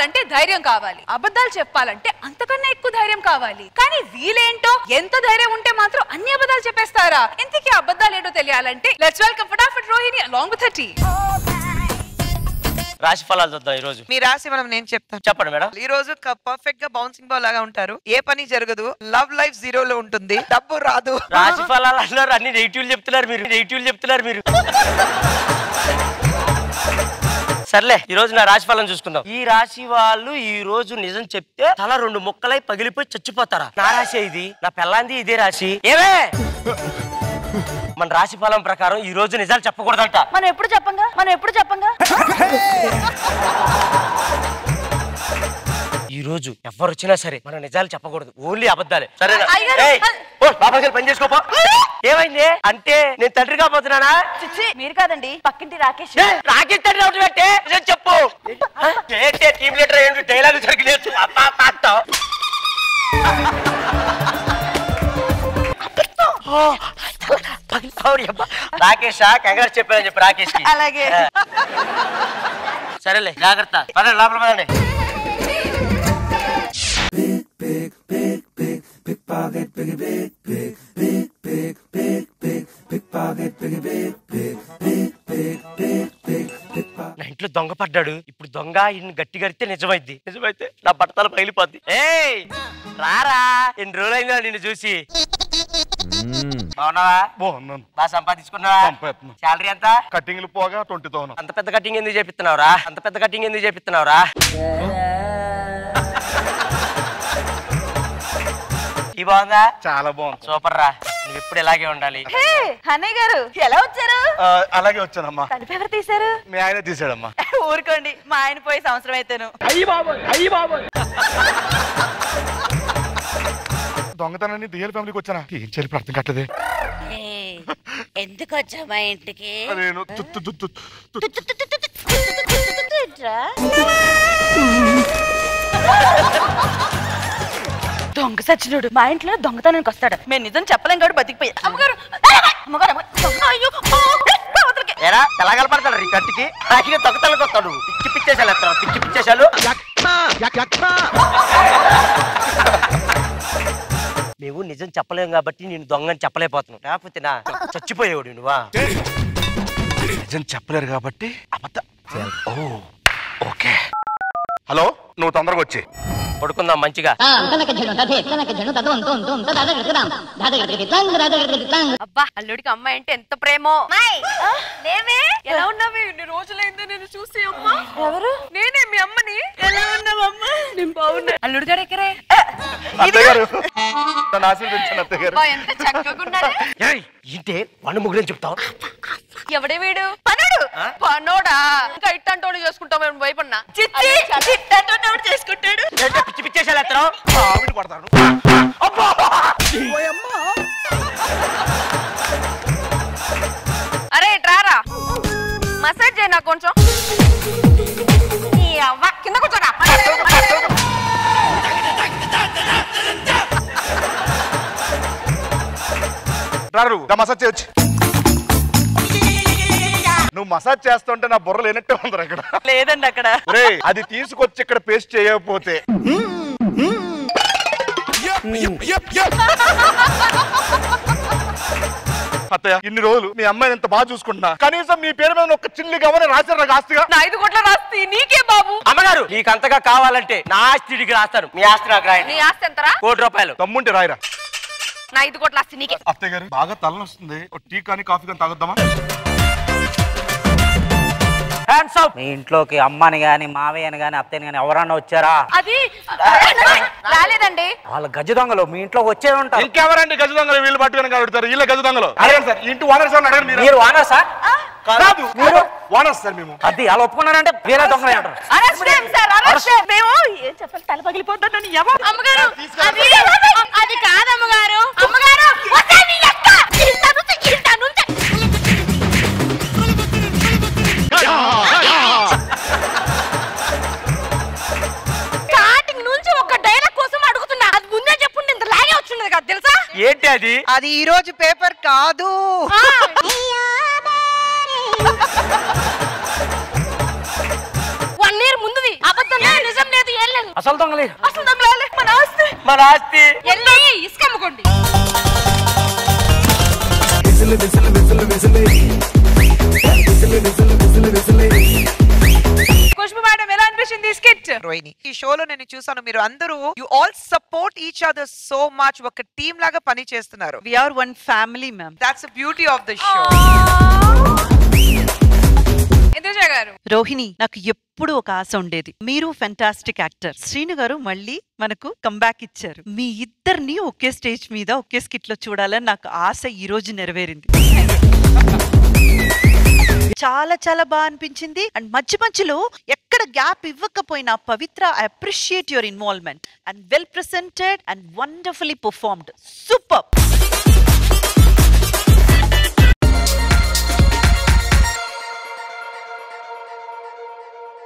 చెప్పాలంటే ధైర్యం కావాలి అబద్ధాలు చెప్పాలంటే అంతకన్నా ఎక్కువ ధైర్యం కావాలి కానీ వీలేంటో ఎంత ధైర్యం ఉంటే మాత్రం అన్ని అబద్ధాలు చెప్పేస్తారా ఇంతకీ ఆ అబద్ధాలు ఏంటో తెలియాలంటే లెట్స్ వెల్కమ్ ఫటాఫట్ రోహిణి అలాంగ్ విత్ టీ రాశి ఫలాలు చూద్దాం ఈ రోజు మీ రాశి మనం నేను చెప్తాను చెప్పండి మేడం ఈ రోజు పర్ఫెక్ట్ గా బౌన్సింగ్ బాల్ లాగా ఉంటారు ఏ పని జరగదు లవ్ లైఫ్ జీరో లో ఉంటుంది డబ్బు రాదు రాశి ఫలాలు అన్నారు అన్ని నెగిటివ్లు చెప్తున్నారు మీరు నెగిటివ్లు చెప్తున్నారు మీరు సర్లే ఈ రోజు నా రాశి ఫలం చూసుకుందాం ఈ రాశి వాళ్ళు ఈ రోజు నిజం చెప్తే తల రెండు ముక్కలై పగిలిపోయి చచ్చిపోతారా నా రాశి ఇది నా పెళ్ళాంది ఇదే రాశి ఏమే మన రాశి ఫలం ప్రకారం ఈ రోజు నిజాలు చెప్పకూడదంట మనం ఎప్పుడు చెప్పంగా మనం ఎప్పుడు చెప్పంగా ఈ రోజు ఎవరు వచ్చినా సరే మనం నిజాలు చెప్పకూడదు ఓన్లీ అబద్ధాలే సరేనా అయ్యగారు, ఏయ్, ఓ, లోపలికి వెళ్ళి పని చేసుకోపో ఏమైంది అంటే నేను తండ్రి కాబోతున్నానా చిచ్చి మీరు కాదండి పక్కింటి రాకేష్ ఏ, రాకేష్ తండ్రి అవుతుంది పెట్టే నిజం చెప్పు ఏంటి టీమ్ లీడర్ ఏంటి డైలాగ్ సరిగ్గా అబ్బా అబ్బా అంటావ్. ఓ, పగిలిపోయాడు ఈ అబ్బా. రాకేష్ కంగారు చెప్పానని చెప్పి రాకేష్ కి అలాగే సరేలే జాగ్రత్త పదండి లోపల పదండి నా ఇంట్లో దొంగ పడ్డాడు ఇప్పుడు దొంగ ఇన్ని గట్టి గడితే నిజమైద్ది నిజమైతే నా బట్టలు పగిలిపోద్ది ఏయ్ రారా ఎన్ని రోజులైందా నిన్ను చూసి బాగున్నావా బాగున్నాను బాగా సంపాదించుకున్నావా సంపాదిస్తున్నా. శాలరీ ఎంత కటింగ్లు పోగా ట్వంటీ థౌసండ్ అంత పెద్ద కటింగ్ ఎందుకు చేపిస్తున్నావురా అంత పెద్ద కటింగ్ ఎందుకు చేపిస్తున్నావురా ఈ బాగుందా చాలా బాగుంది సూపర్ రా నువ్వు ఎప్పుడు ఇలాగే ఉండాలి అన్నయ్య గారు ఎలా వచ్చారు ఆ, అలాగే వచ్చానమ్మా తలుపు ఎవరు తీశారు మీ ఆయన తీసాడమ్మా ఊరుకోండి మా ఆయన పోయి సంవత్సరం అయితేను దొంగతనాన్ని దియల్ ఫ్యామిలీకి వచ్చానా ఏం చేయాలి ఇప్పుడు అర్థం కట్టదే ఎందుకు వచ్చావు మా ఇంటికి నేను తుత్తు తుత్తు తుత్తు. దొంగ సచ్చినోడు మా ఇంట్లో దొంగతనానికి వస్తాడు మేము నిజం చెప్పలేం కాబట్టి బతికిపోయి అమ్మగారు అమ్మగారు అమ్మగారు. అయ్యో ఆ, అవతలకి. ఎరా తెలగల పడతాడు ఈ కట్టికి ఆయన తొక్కతలకు వస్తాడు పిచ్చి పిచ్చేసాలు ఎత్తాడు పిచ్చి పిచ్చేసాలు మేము నిజం చెప్పలేం కాబట్టి నేను దొంగని చెప్పలేకపోతున్నావు లేకపోతే నా చచ్చిపోయేవాడు నువ్వా నిజం చెప్పలేరు కాబట్టి అబద్ధ ఓ ఓకే హలో నువ్వు తొందరగా వచ్చి పడుకుందాం మంచిగా తనక జను తదే తనక జను తదం తం తం తదాద గడగదాం దాద గడగది తంగ్ దాద గడగది తంగ్ అబ్బా అల్లుడికి అమ్మాయి అంటే ఎంత ప్రేమో నేనే ఎలా ఉన్నావు ఇన్ని రోజులైంది నేను చూసి అమ్మా ఎవరు నేనే మీ అమ్మని ఎలా ఉన్నావమ్మా నేను బాగున్నా అల్లుడు గారు ఎక్కరే అత్తయ్య గారు నన్ను ఆశీర్వదించాను అత్తయ్య గారు అబ్బా, ఎంత చక్కగా ఉన్నాడే ఏయ్, ఏంటే వన్న ముగ్గురు చెప్తావు ఎవడే వీడు పనుడు పనోడా ఇంకా ఇట్టంటోడు చేసుకుంటామని భయపడినా చిచ్చి ఇట్టంటోడు చేసుకుంటాడు ఏంటే పిచ్చి పిచ్చేసాలు ఎత్తావు ఆవిడ పడతాను అరే ట్రారా మసాజ్ చేయి నాకు కొంచెం ఈ అవ్వ కింద కూర్చోరా రారు దా మసాజ్ చేయొచ్చు నువ్వు మసాజ్ చేస్తుంటే నా బుర్ర లేనట్టే ఉంది అక్కడ లేదండి అక్కడ ఒరేయ్ అది తీసుకొచ్చి ఇక్కడ పేస్ట్ చేయకపోతే అత్తయ్య ఇన్ని రోజులు మీ అమ్మాయిని ఎంత బాగా చూసుకుంటున్నా కనీసం మీ పేరు మీద ఒక చిల్లి గమని రాశారు నాకు ఆస్తిగా నా ఐదు కోట్ల రాస్తి నీకే బాబు అమ్మగారు నీకు అంతగా కావాలంటే నా ఆస్తిడికి రాస్తాను మీ ఆస్తి నాకు రాయండి నీ ఆస్తి ఎంతరా కోటి రూపాయలు తమ్ముంటే రాయరా నా ఐదు కోట్ల ఆస్తి నీకే అత్తయ్య గారు బాగా తలనొస్తుంది ఓ టీ కానీ కాఫీ కానీ తాగొద్దామా హ్యాండ్స్ అప్ మీ ఇంట్లోకి అమ్మని గాని మావయ్యని గాని అత్తయ్యని గాని ఎవరన్నా వచ్చారా అది రాలేదండి వాళ్ళ గజ దొంగలు మీ ఇంట్లోకి వచ్చే ఉంటారు ఇంకెవరండి గజ దొంగలు వీళ్ళు పట్టుకుని కలుగుతారు వీళ్ళ గజ దొంగలు అడగండి సార్ ఇంటి ఓనర్స్ అని అడగండి మీరు మీరు వానా సార్ కాదు మీరు ఓనర్స్ సార్ మేము అది అలా ఒప్పుకున్నారంటే వేరే దొంగలే అంటారు అరెస్ట్ చేయండి సార్ అరెస్ట్ చేయండి. మేము ఏం చెప్పాలి తల పగిలిపోతాను అమ్మగారు అది అది కాదు అమ్మగారు అమ్మగారు వద్దా నీ అక్క. ఇంత నుంచి, ఇంత నుంచి. స్టార్టింగ్ నుంచి ఒక డైలాగ్ కోసం అడుగుతున్నా అది ముందే చెప్పుంటే ఇంత లాగే వచ్చింది కదా తెలుసా ఏంటి అది అది ఈ రోజు పేపర్ కాదు వన్ ఇయర్ ముందుది అబద్ధం లేదు, నిజం లేదు దొంగలేదు అసలు దొంగలాలే మన ఆస్తి మన ఆస్తి ఎల్లి ఇసుక అమ్ముకోండి ఖుష్బు మేడం ఎలా అనిపించింది ఈ స్కిట్ రోహిణి ఈ షోలో నేను చూసాను మీరు అందరూ you all support each other so much ఒక టీమ్ లాగా పని చేస్తున్నారు we are one family ma'am that's beauty of the show Indraja garu Rohini నాకు ఎప్పుడు ఒక ఆశ ఉండేది మీరు ఫెంటాస్టిక్ యాక్టర్ శ్రీను గారు మళ్ళీ మనకు కంబ్యాక్ ఇచ్చారు మీ ఇద్దరిని ఒకే స్టేజ్ మీద ఒకే స్కిట్ లో చూడాలని నాకు ఆశ ఈ రోజు నెరవేరింది చాలా చాలా బాగా అనిపించింది అండ్ మధ్య మధ్యలో ఎక్కడ గ్యాప్ ఇవ్వకపోయినా Pavitra I appreciate your involvement and well presented and wonderfully performed super